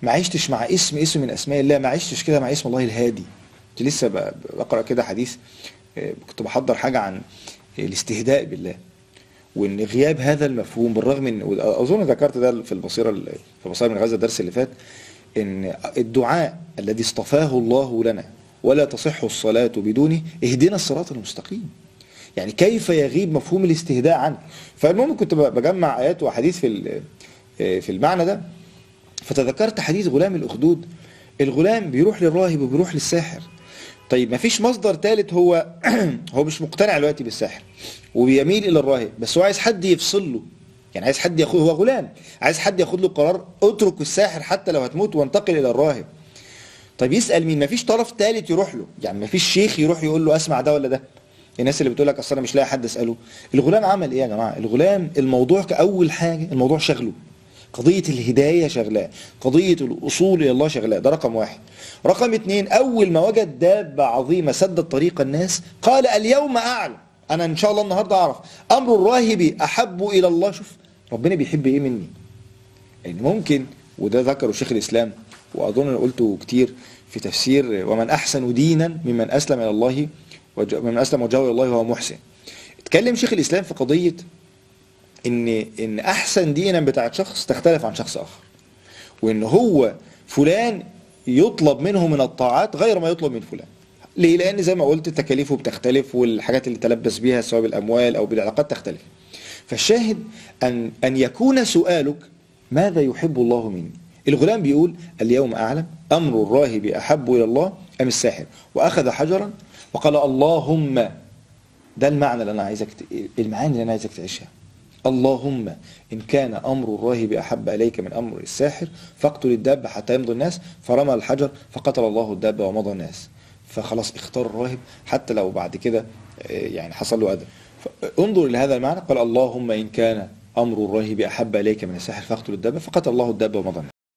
ما عشتش مع اسم اسم من اسماء الله ما عشتش كده مع اسم الله الهادي كنت لسه ب- بقرا كده حديث آه، كنت بحضر حاجه عن الاستهداء بالله وان غياب هذا المفهوم بالرغم ان اظن ذكرت ده في البصيره ال- في بصيره من غزه الدرس اللي فات ان الدعاء الذي اصطفاه الله لنا ولا تصح الصلاه بدونه اهدنا الصراط المستقيم يعني كيف يغيب مفهوم الاستهداء عنه فالمهم كنت ب- بجمع ايات وحديث في ال- في المعنى ده فتذكرت حديث غلام الاخدود الغلام بيروح للراهب وبيروح للساحر طيب ما فيش مصدر ثالث هو هو مش مقتنع دلوقتي بالساحر وبيميل الى الراهب بس هو عايز حد يفصل له يعني عايز حد ياخد هو غلام عايز حد ياخد له قرار اترك الساحر حتى لو هتموت وانتقل الى الراهب طيب يسال مين مفيش طرف ثالث يروح له يعني مفيش شيخ يروح يقول له اسمع ده ولا ده الناس اللي بتقول لك اصل انا مش لاقي حد اساله الغلام عمل ايه يا جماعه الغلام الموضوع كاول حاجه الموضوع شغله قضية الهداية شغلاه قضية الأصول إلى الله شغلاه ده رقم واحد رقم اتنين أول ما وجد دابة عظيمة سدت طريق الناس قال اليوم أعلم أنا إن شاء الله النهاردة أعرف أمر الراهب أحب إلى الله شوف ربنا بيحب إيه مني يعني ممكن وده ذكره شيخ الإسلام وأظن أنا قلته كتير في تفسير ومن أحسن دينا ممن أسلم إلى الله وج- ممن أسلم وجهه إلى الله وهو محسن اتكلم شيخ الإسلام في قضية ان ان احسن دينا بتاعت شخص تختلف عن شخص اخر وان هو فلان يطلب منه من الطاعات غير ما يطلب من فلان ليه لان زي ما قلت تكاليفه بتختلف والحاجات اللي تلبس بيها سواء بالاموال او بالعلاقات تختلف فالشاهد ان ان يكون سؤالك ماذا يحب الله مني الغلام بيقول اليوم اعلم امر الراهب احب الى الله ام الساحر واخذ حجرا وقال اللهم ده المعنى اللي انا عايزك ت... المعاني اللي انا عايزك تعيشها اللهم ان كان امر الراهب احب اليك من امر الساحر فاقتل الدابه حتى يمضي الناس فرمى الحجر فقتل الله الدابه ومضى الناس فخلاص اختار الراهب حتى لو بعد كده آه، يعني حصل له اذى ف- انظر الى هذا المعنى قال اللهم ان كان امر الراهب احب اليك من الساحر فاقتل الدابه فقتل الله الدابه ومضى الناس